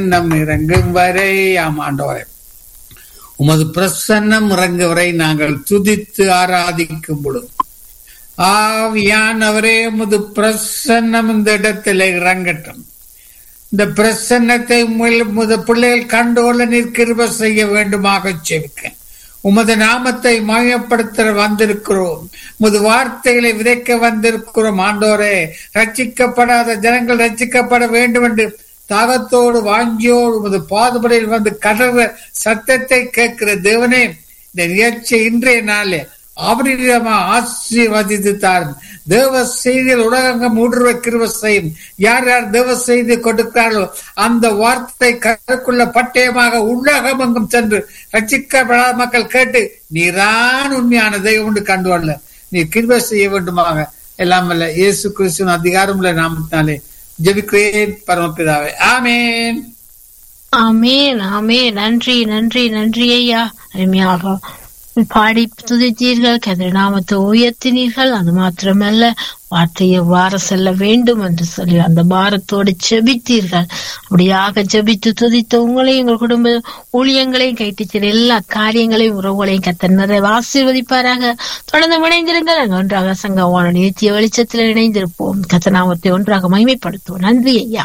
நம் இறங்கும் வரை ஆமாண்டவரே உமது பிரசன்னம் இறங்கும் வரை நாங்கள் துதித்து ஆராதிக்கும் பொழுது ஆவியானவரே உமது பிரசன்னம் இந்த இடத்துல இறங்கட்டும் இந்த பிரசன்னத்தை உமது பிள்ளைகள் கண்டுகொள்ள நீர் கிருப செய்ய வேண்டுமாக செவிக்க உமது நாமத்தை மயப்படுத்த வந்திருக்கிறோம் உமது வார்த்தைகளை விதைக்க வந்திருக்கிறோம் ஆண்டோரே ரட்சிக்கப்படாத ஜனங்கள் ரட்சிக்கப்பட வேண்டும் என்று தாகத்தோடு வாங்கியோடு உமது பாதுபடையில் வந்து கடற சத்தத்தை கேட்கிற தேவனே இந்த நிகழ்ச்சி இன்றைய நாளே அவரிடமா ஆசீர்வதித்து தாரும் தேவ செய்தியில் உலகங்கம் ஊடுருவ கிருவ செய்யும் யார் யார் தேவ செய்தி கொடுக்கிறார்களோ அந்த வார்த்தை கருக்குள்ள பட்டயமாக உலகமெங்கும் சென்று ரட்சிக்கப்படாத மக்கள் கேட்டு நீரான் உண்மையான தெய்வம் என்று கண்டுவல்ல நீ கிருப செய்ய வேண்டுமாக எல்லாம் அல்ல இயேசு கிறிஸ்துவின் அதிகாரம் உள்ள நாமத்தினாலே ஜெபிக்கிறேன் பரமபிதாவே ஆமேன் ஆமேன் ஆமேன் நன்றி நன்றி நன்றி ஐயா அருமையாக பாடி துதித்தீர்கள் கதிர நாமத்தை உயர்த்தினீர்கள் அது மாத்திரமல்ல வார்த்தையை வார செல்ல வேண்டும் என்று சொல்லி அந்த பாரத்தோடு செபித்தீர்கள் அப்படியாக ஜெபித்து துதித்த உங்களையும் எங்கள் குடும்ப ஊழியங்களையும் கைட்டிச்சிற எல்லா காரியங்களையும் உறவுகளையும் கத்த நிறைய ஆசீர்வதிப்பாராக தொடர்ந்து இணைந்திருங்கள் அங்கு ஒன்றாக சங்கமான நித்திய வெளிச்சத்தில் இணைந்திருப்போம் கத்த நாமத்தை ஒன்றாக மகிமைப்படுத்துவோம் நன்றி ஐயா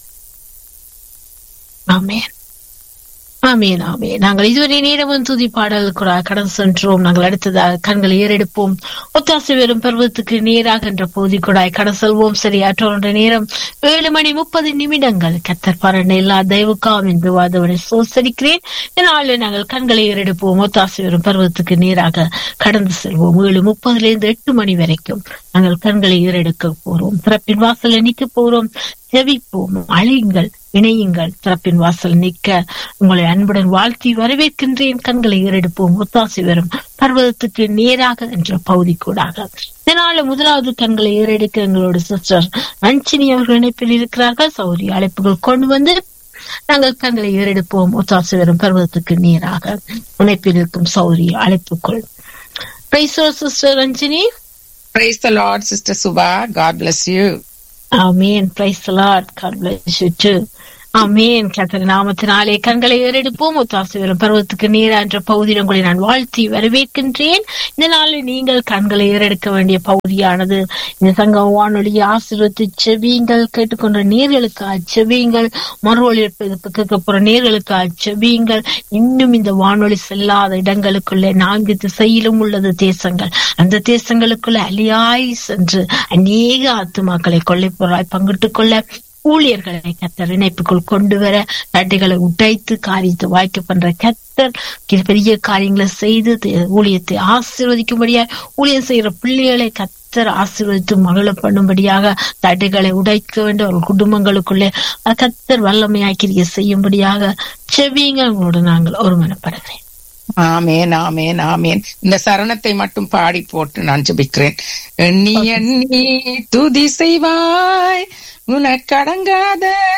ஆமேன் ஆமேன் ஆமே நாங்கள் இதுவரை நேரமும் துதி பாடல் கடன் சென்றோம் நாங்கள் அடுத்ததாக கண்களை ஏறெடுப்போம் ஒத்தாசை வெறும் பருவத்துக்கு நேராக என்ற போதி குடாய் கடன் செல்வோம் சரி அற்றொன்ற நேரம் ஏழு மணி முப்பது நிமிடங்கள் கத்தர் பரண்ட எல்லா தெய்வுக்காம் என்று வாதவனை சோசரிக்கிறேன் இதனால நாங்கள் கண்களை ஏறெடுப்போம் ஒத்தாசை வெறும் பருவத்துக்கு நேராக கடந்து செல்வோம் ஏழு முப்பதுல இருந்து எட்டு மணி வரைக்கும் நாங்கள் கண்களை ஏறெடுக்க போறோம் பிறப்பின் வாசல நிக்க போறோம் ஜெபிப்போம் அழியுங்கள் இணையுங்கள் திறப்பின் வாசல் நிற்க உங்களை அன்புடன் வாழ்த்தி வரவேற்கின்றேன் கண்களை ஏறெடுப்போம் ஒத்தாசி வரும் பர்வதத்துக்கு நேராக என்ற பகுதி கூடாக இதனால முதலாவது கண்களை ஏறெடுக்க எங்களோட சிஸ்டர் அஞ்சினி அவர்கள் இணைப்பில் இருக்கிறார்கள் சௌரி அழைப்புகள் கொண்டு வந்து நாங்கள் கண்களை ஏறெடுப்போம் ஒத்தாசி வரும் பர்வதத்துக்கு நேராக இணைப்பில் இருக்கும் சௌரி அழைப்புக்குள் sister Ranjini Praise the Lord, Sister Subha. God bless you. Amen. Praise the Lord. God bless you too. அமேன் கத்தர் நாமத்தினாலே கண்களை ஏறெடுப்போம் ஒத்தாசு வரும் பருவத்துக்கு நேரா என்ற பகுதியில் உங்களை நான் வாழ்த்தி வரவேற்கின்றேன் இந்த நாளில் நீங்கள் கண்களை ஏறெடுக்க வேண்டிய பகுதியானது இந்த சங்கம் வானொலியை ஆசீர்வத்து செவியுங்கள் கேட்டுக்கொண்ட நேர்களுக்கு செவியுங்கள் மறு ஒளிபரப்பு கேட்க போற நேர்களுக்கு செவியுங்கள் இன்னும் இந்த வானொலி செல்லாத இடங்களுக்குள்ளே நான்கு திசையிலும் உள்ளது தேசங்கள் அந்த தேசங்களுக்குள்ள அலியாய் சென்று அநேக ஆத்துமாக்களை கொள்ளை பொருளாய் பங்கிட்டுக் கொள்ள ஊழியர்களை கத்தர் இணைப்புக்குள் கொண்டு வர தட்டைகளை உடைத்து காரியத்தை வாய்க்க பண்ற கத்தர் பெரிய காரியங்களை செய்து ஊழியத்தை ஆசீர்வதிக்கும்படியா ஊழியம் செய்யற பிள்ளைகளை கத்தர் ஆசீர்வதித்து மகள பண்ணும்படியாக தடைகளை உடைக்க வேண்டும் அவர்கள் குடும்பங்களுக்குள்ளே கத்தர் வல்லமையாக்கிரிய செய்யும்படியாக செவியுங்க உங்களோடு நாங்கள் ஒருமனப்படுகிறேன் ஆமேன் ஆமேன் ஆமேன் இந்த சரணத்தை மட்டும் பாடி போட்டு நான் ஜபிக்கிறேன் எண்ணி எண்ணி துதி செய்வாய் உனக்கடங்காத